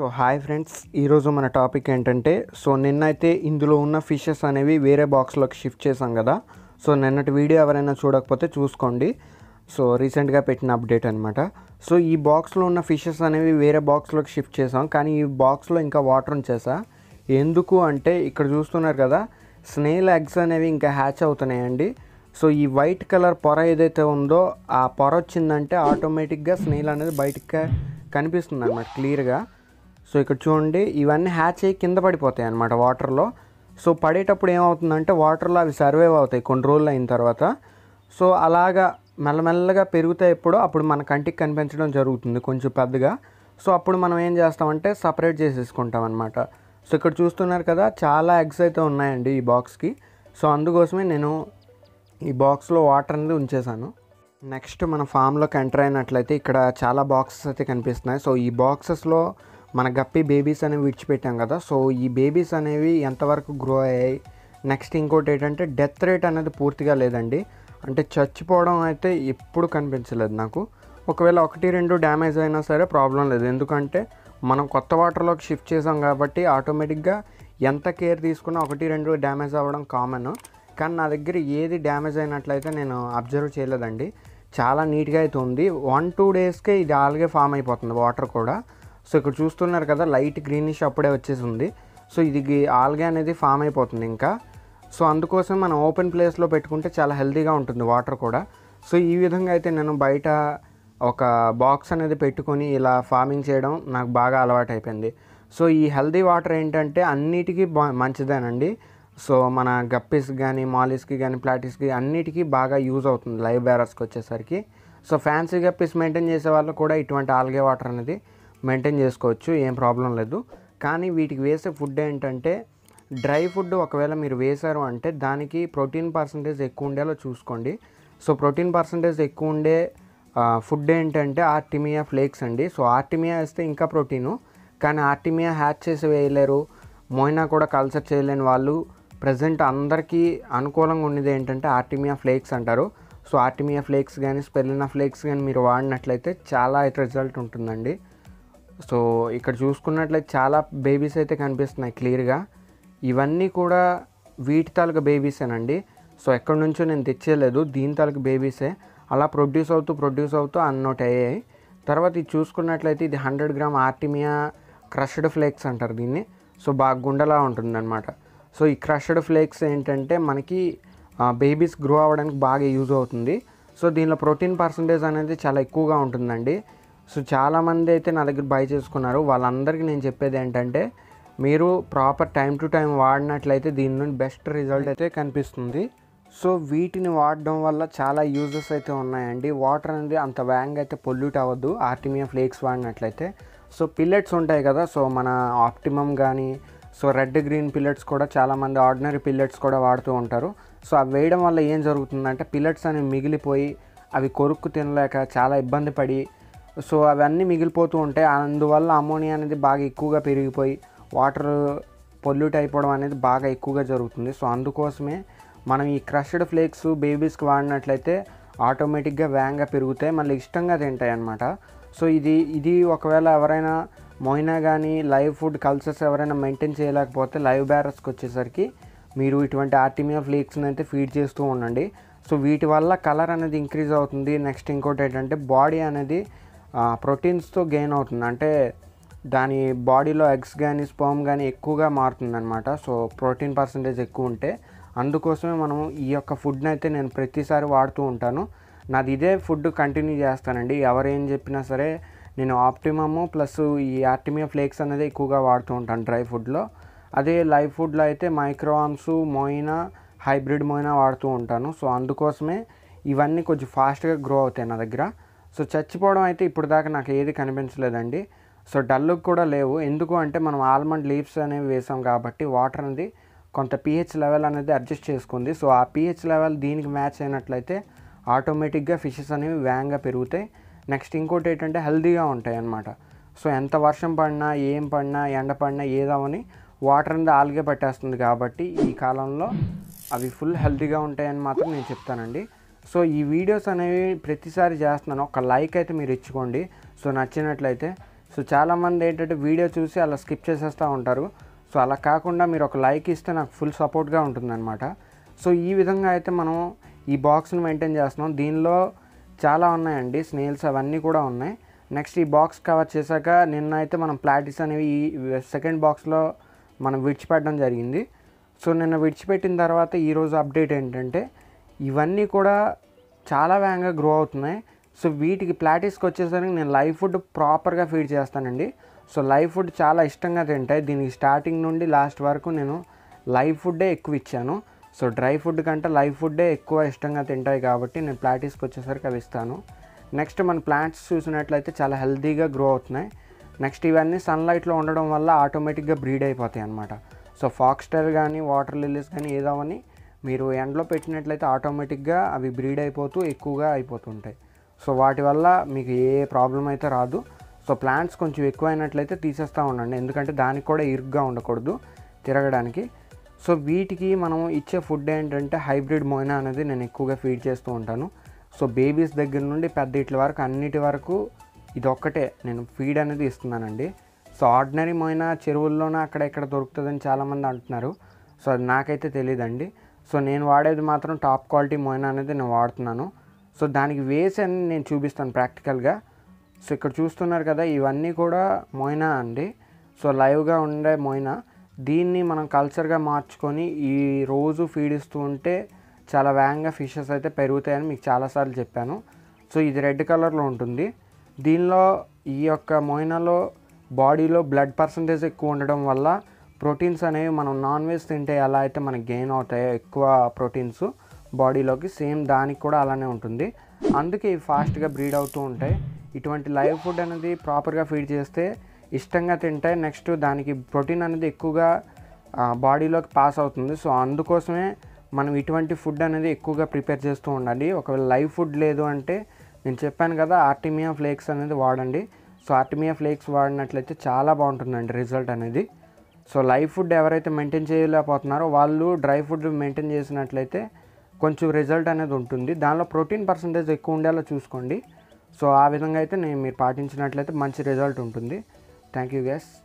so hi friends ఈరోజు మన topic ఏంటంటే సో నిన్నైతే ఇందులో ఉన్న ఫిషెస్ అనేవి వేరే బాక్స్లోకి షిఫ్ట్ చేసాం కదా సో నిన్నటి వీడియో ఎవరైనా చూడకపోతే చూసుకోండి సో రీసెంట్గా పెట్టిన అప్డేట్ అనమాట సో ఈ బాక్స్లో ఉన్న ఫిషెస్ అనేవి వేరే బాక్స్లోకి షిఫ్ట్ చేసాం కానీ ఈ బాక్స్లో ఇంకా వాటర్ ఉంచేసా ఎందుకు అంటే ఇక్కడ చూస్తున్నారు కదా స్నేల్ ఎగ్స్ అనేవి ఇంకా హ్యాచ్ అవుతున్నాయండి సో ఈ వైట్ కలర్ పొర ఏదైతే ఉందో ఆ పొర వచ్చిందంటే ఆటోమేటిక్గా స్నేల్ అనేది బయటకి కనిపిస్తుంది అనమాట క్లియర్గా సో ఇక్కడ చూడండి ఇవన్నీ హ్యాచ్ అయ్యి కింద పడిపోతాయి అనమాట వాటర్లో సో పడేటప్పుడు ఏమవుతుందంటే వాటర్లో అవి సర్వైవ్ అవుతాయి కొన్ని రోజులు అయిన తర్వాత సో అలాగా మెల్లమెల్లగా పెరుగుతాయి ఎప్పుడో అప్పుడు మన కంటికి కనిపించడం జరుగుతుంది కొంచెం పెద్దగా సో అప్పుడు మనం ఏం చేస్తామంటే సపరేట్ చేసేసుకుంటాం అనమాట సో ఇక్కడ చూస్తున్నారు కదా చాలా ఎగ్స్ అయితే ఉన్నాయండి ఈ బాక్స్కి సో అందుకోసమే నేను ఈ బాక్స్లో వాటర్ అనేది ఉంచేసాను నెక్స్ట్ మన ఫామ్లోకి ఎంటర్ అయినట్లయితే ఇక్కడ చాలా బాక్సెస్ అయితే కనిపిస్తున్నాయి సో ఈ బాక్సెస్లో మన గప్పి బేబీస్ అనేవి విడిచిపెట్టాం కదా సో ఈ బేబీస్ అనేవి ఎంతవరకు గ్రో అయ్యాయి నెక్స్ట్ ఇంకోటి ఏంటంటే డెత్ రేట్ అనేది పూర్తిగా లేదండి అంటే చచ్చిపోవడం అయితే ఎప్పుడు కనిపించలేదు నాకు ఒకవేళ ఒకటి రెండు డ్యామేజ్ అయినా సరే ప్రాబ్లం లేదు ఎందుకంటే మనం కొత్త వాటర్లోకి షిఫ్ట్ చేసాం కాబట్టి ఆటోమేటిక్గా ఎంత కేర్ తీసుకున్నా ఒకటి రెండు డ్యామేజ్ అవ్వడం కామన్ కానీ నా దగ్గర ఏది డ్యామేజ్ అయినట్లయితే నేను అబ్జర్వ్ చేయలేదండి చాలా నీట్గా అయితే ఉంది వన్ టూ డేస్కే ఇది ఆల్గే ఫామ్ అయిపోతుంది వాటర్ కూడా సో ఇక్కడ చూస్తున్నారు కదా లైట్ గ్రీనిష్ అప్పుడే వచ్చేసి ఉంది సో ఇది ఆల్గే అనేది ఫామ్ అయిపోతుంది ఇంకా సో అందుకోసం మనం ఓపెన్ ప్లేస్లో పెట్టుకుంటే చాలా హెల్తీగా ఉంటుంది వాటర్ కూడా సో ఈ విధంగా అయితే నేను బయట ఒక బాక్స్ అనేది పెట్టుకొని ఇలా ఫార్మింగ్ చేయడం నాకు బాగా అలవాటు అయిపోయింది సో ఈ హెల్తీ వాటర్ ఏంటంటే అన్నిటికీ బా మంచిదేనండి సో మన గప్పీస్కి కానీ మాలిస్కి కానీ ప్లాటిస్కి అన్నిటికీ బాగా యూజ్ అవుతుంది లైవ్ బ్యారర్స్కి వచ్చేసరికి సో ఫ్యాన్సీ గప్పీస్ మెయింటైన్ చేసే వాళ్ళు కూడా ఇటువంటి ఆల్గే వాటర్ అనేది మెయింటైన్ చేసుకోవచ్చు ఏం ప్రాబ్లం లేదు కానీ వీటికి వేసే ఫుడ్ ఏంటంటే డ్రై ఫుడ్ ఒకవేళ మీరు వేశారు అంటే దానికి ప్రోటీన్ పర్సంటేజ్ ఎక్కువ ఉండేలా చూసుకోండి సో ప్రోటీన్ పర్సంటేజ్ ఎక్కువ ఉండే ఫుడ్ ఏంటంటే ఆర్టిమియా ఫ్లేక్స్ అండి సో ఆర్టిమియా వేస్తే ఇంకా ప్రోటీను కానీ ఆర్టిమియా హ్యాచ్ చేసి వేయలేరు మోయినా కూడా కల్చర్ చేయలేని వాళ్ళు ప్రజెంట్ అందరికీ అనుకూలంగా ఉండేది ఏంటంటే ఆర్టిమియా ఫ్లేక్స్ అంటారు సో ఆర్టిమియా ఫ్లేక్స్ కానీ స్పెలినా ఫ్లేక్స్ కానీ మీరు వాడినట్లయితే చాలా అయితే రిజల్ట్ ఉంటుందండి సో ఇక్కడ చూసుకున్నట్లయితే చాలా బేబీస్ అయితే కనిపిస్తున్నాయి క్లియర్గా ఇవన్నీ కూడా వీటి తాలూకా బేబీసేనండి సో ఎక్కడి నుంచో నేను తెచ్చేయలేదు దీని తాలూకా బేబీసే అలా ప్రొడ్యూస్ అవుతూ ప్రొడ్యూస్ అవుతూ అన్నోట్ అయ్యాయి తర్వాత ఇది చూసుకున్నట్లయితే ఇది hundred gram artemia crushed flakes అంటారు దీన్ని సో బాగా గుండెలా ఉంటుందన్నమాట సో ఈ క్రష్డ్ ఫ్లేక్స్ ఏంటంటే మనకి బేబీస్ గ్రో అవ్వడానికి బాగా యూజ్ అవుతుంది సో దీనిలో ప్రోటీన్ పర్సంటేజ్ అనేది చాలా ఎక్కువగా ఉంటుందండి సో చాలామంది అయితే నా దగ్గర బై చేసుకున్నారు వాళ్ళందరికీ నేను చెప్పేది ఏంటంటే మీరు ప్రాపర్ టైం టు టైం వాడినట్లయితే దీని నుండి బెస్ట్ రిజల్ట్ అయితే కనిపిస్తుంది సో వీటిని వాడడం వల్ల చాలా యూజెస్ అయితే ఉన్నాయండి వాటర్ అనేది అంత వేగంగా అయితే పొల్యూట్ అవ్వద్దు ఆర్టిమియా ఫ్లేక్స్ వాడినట్లయితే సో పిల్లెట్స్ ఉంటాయి కదా సో మన ఆప్టిమమ్ కానీ సో రెడ్ గ్రీన్ పిల్లెట్స్ కూడా చాలామంది ఆర్డినరీ పిల్లెట్స్ కూడా వాడుతూ ఉంటారు సో అవి వేయడం వల్ల ఏం జరుగుతుందంటే పిల్లెట్స్ అనేవి మిగిలిపోయి అవి కొరుక్కు తినలేక చాలా ఇబ్బంది పడి సో అవన్నీ మిగిలిపోతూ ఉంటాయి అందువల్ల అమోనియా అనేది బాగా ఎక్కువగా పెరిగిపోయి వాటర్ పొల్యూట్ అయిపోవడం అనేది బాగా ఎక్కువగా జరుగుతుంది సో అందుకోసమే మనం ఈ క్రష్డ్ ఫ్లేక్స్ బేబీస్కి వాడినట్లయితే ఆటోమేటిక్గా వేగంగా పెరుగుతాయి మళ్ళీ ఇష్టంగా తింటాయి అన్నమాట సో ఇది ఇది ఒకవేళ ఎవరైనా మోయినా కానీ లైవ్ ఫుడ్ కల్చర్స్ ఎవరైనా మెయింటైన్ చేయలేకపోతే లైవ్ బ్యారర్స్కి వచ్చేసరికి మీరు ఇటువంటి ఆర్టిమియా ఫ్లేక్స్ని అయితే ఫీడ్ చేస్తూ ఉండండి సో వీటి వల్ల కలర్ అనేది ఇంక్రీజ్ అవుతుంది నెక్స్ట్ ఇంకోటి ఏంటంటే బాడీ అనేది ప్రోటీన్స్తో గెయిన్ అవుతుంది అంటే దాని బాడీలో ఎగ్స్ కానీ స్పర్మ్ కానీ ఎక్కువగా మారుతుంది అనమాట సో ప్రోటీన్ పర్సంటేజ్ ఎక్కువ ఉంటే అందుకోసమే మనం ఈ యొక్క ఫుడ్ని అయితే నేను ప్రతిసారి వాడుతూ ఉంటాను నాది ఇదే ఫుడ్ కంటిన్యూ చేస్తానండి ఎవరు ఏం చెప్పినా సరే నేను ఆప్టిమమ్ ప్లస్ ఈ ఆర్టిమియా ఫ్లేక్స్ అనేది ఎక్కువగా వాడుతూ ఉంటాను డ్రై ఫుడ్లో అదే లైవ్ ఫుడ్లో అయితే మైక్రోఆమ్స్ మోయినా హైబ్రిడ్ మోయినా వాడుతూ ఉంటాను సో అందుకోసమే ఇవన్నీ కొంచెం ఫాస్ట్గా గ్రో అవుతాయి నా దగ్గర సో చచ్చిపోవడం అయితే ఇప్పుడు దాకా నాకు ఏది కనిపించలేదండి సో డల్లుకు కూడా లేవు ఎందుకు అంటే మనం ఆల్మండ్ లీవ్స్ అనేవి వేసాం కాబట్టి వాటర్ అనేది కొంత పిహెచ్ లెవెల్ అనేది అడ్జస్ట్ చేసుకుంది సో ఆ పిహెచ్ లెవెల్ దీనికి మ్యాచ్ అయినట్లయితే ఆటోమేటిక్గా ఫిషెస్ అనేవి వేగంగా పెరుగుతాయి నెక్స్ట్ ఇంకోటి ఏంటంటే హెల్తీగా ఉంటాయి అన్నమాట సో ఎంత వర్షం పడినా ఏం పడినా ఎండ పడినా ఏదవని వాటర్ అనేది ఆల్గే పట్టేస్తుంది కాబట్టి ఈ కాలంలో అవి ఫుల్ హెల్తీగా ఉంటాయని మాత్రం నేను చెప్తానండి సో ఈ వీడియోస్ అనేవి ప్రతిసారి చేస్తున్నాను ఒక లైక్ అయితే మీరు ఇచ్చుకోండి సో నచ్చినట్లయితే సో చాలామంది ఏంటంటే వీడియో చూసి అలా స్కిప్ చేసేస్తూ ఉంటారు సో అలా కాకుండా మీరు ఒక లైక్ ఇస్తే నాకు ఫుల్ సపోర్ట్గా ఉంటుందన్నమాట సో ఈ విధంగా అయితే మనం ఈ బాక్స్ని మెయింటైన్ చేస్తున్నాం దీనిలో చాలా ఉన్నాయండి స్నేల్స్ అవన్నీ కూడా ఉన్నాయి నెక్స్ట్ ఈ బాక్స్ కవర్ చేశాక నిన్న అయితే మనం ప్లాటిస్ అనేవి ఈ సెకండ్ బాక్స్లో మనం విడిచిపెట్టడం జరిగింది సో నిన్న విడిచిపెట్టిన తర్వాత ఈరోజు అప్డేట్ ఏంటంటే ఇవన్నీ కూడా చాలా వేగంగా గ్రో అవుతున్నాయి సో వీటికి ప్లాటిస్కి వచ్చేసరికి నేను లైవ్ ఫుడ్ ప్రాపర్గా ఫీడ్ చేస్తానండి సో లైవ్ ఫుడ్ చాలా ఇష్టంగా తింటాయి దీనికి స్టార్టింగ్ నుండి లాస్ట్ వరకు నేను లైవ్ ఫుడ్డే ఎక్కువ ఇచ్చాను సో డ్రై ఫుడ్ కంటే లైవ్ ఫుడ్డే ఎక్కువ ఇష్టంగా తింటాయి కాబట్టి నేను ప్లాటిస్కి వచ్చేసరికి అవి ఇస్తాను నెక్స్ట్ మన ప్లాంట్స్ చూసినట్లయితే చాలా హెల్తీగా గ్రో అవుతున్నాయి నెక్స్ట్ ఇవన్నీ సన్లైట్లో ఉండడం వల్ల ఆటోమేటిక్గా బ్రీడ్ అయిపోతాయి అన్నమాట సో ఫాక్స్టర్ కానీ వాటర్ లిల్లీస్ కానీ ఏదో అని మీరు ఎండలో పెట్టినట్లయితే ఆటోమేటిక్గా అవి బ్రీడ్ అయిపోతూ ఎక్కువగా అయిపోతుంటాయి సో వాటి వల్ల మీకు ఏ ప్రాబ్లం అయితే రాదు సో ప్లాంట్స్ కొంచెం ఎక్కువ అయినట్లయితే తీసేస్తూ ఉండండి ఎందుకంటే దానికి కూడా ఇరుగ్గా ఉండకూడదు తిరగడానికి సో వీటికి మనం ఇచ్చే ఫుడ్ ఏంటంటే హైబ్రిడ్ మోయినా అనేది నేను ఎక్కువగా ఫీడ్ చేస్తూ ఉంటాను సో బేబీస్ దగ్గర నుండి పెద్ద ఇట్ల వరకు అన్నిటి వరకు ఇది ఒక్కటే నేను ఫీడ్ అనేది ఇస్తున్నానండి సో ఆర్డినరీ మోయినా చెరువుల్లోనే అక్కడ ఇక్కడ దొరుకుతుందని చాలామంది అంటున్నారు సో అది నాకైతే తెలియదండి సో నేను వాడేది మాత్రం టాప్ క్వాలిటీ మోయినా అనేది నేను వాడుతున్నాను సో దానికి వేసి అని నేను చూపిస్తాను ప్రాక్టికల్గా సో ఇక్కడ చూస్తున్నారు కదా ఇవన్నీ కూడా మోయినా అండి సో లైవ్గా ఉండే మోయినా దీన్ని మనం కల్చర్గా మార్చుకొని ఈ రోజు ఫీడ్ ఇస్తూ ఉంటే చాలా వేగంగా ఫిషెస్ అయితే పెరుగుతాయని మీకు చాలాసార్లు చెప్పాను సో ఇది రెడ్ కలర్లో ఉంటుంది దీనిలో ఈ యొక్క మోయినాలో బాడీలో బ్లడ్ పర్సంటేజ్ ఎక్కువ ఉండడం వల్ల ప్రోటీన్స్ అనేవి మనం నాన్ వెజ్ తింటే ఎలా అయితే మనకి గెయిన్ అవుతాయో ఎక్కువ ప్రోటీన్స్ బాడీలోకి సేమ్ దానికి కూడా అలానే ఉంటుంది అందుకే ఇవి ఫాస్ట్గా బ్రీడ్ అవుతూ ఉంటాయి ఇటువంటి లైవ్ ఫుడ్ అనేది ప్రాపర్గా ఫీడ్ చేస్తే ఇష్టంగా తింటాయి నెక్స్ట్ దానికి ప్రోటీన్ అనేది ఎక్కువగా బాడీలోకి పాస్ అవుతుంది సో అందుకోసమే మనం ఇటువంటి ఫుడ్ అనేది ఎక్కువగా ప్రిపేర్ చేస్తూ ఉండాలి ఒకవేళ లైవ్ ఫుడ్ లేదు అంటే నేను చెప్పాను కదా ఆర్టిమియా ఫ్లేక్స్ అనేది వాడండి సో ఆర్టిమియా ఫ్లేక్స్ వాడినట్లయితే చాలా బాగుంటుందండి రిజల్ట్ అనేది సో లైవ్ ఫుడ్ ఎవరైతే మెయింటైన్ చేయలేకపోతున్నారో వాళ్ళు డ్రై ఫుడ్ మెయింటైన్ చేసినట్లయితే కొంచెం రిజల్ట్ అనేది ఉంటుంది దానిలో ప్రోటీన్ పర్సంటేజ్ ఎక్కువ ఉండేలా చూసుకోండి సో ఆ విధంగా అయితే నేను మీరు పాటించినట్లయితే మంచి రిజల్ట్ ఉంటుంది థ్యాంక్ యూ గ్యాస్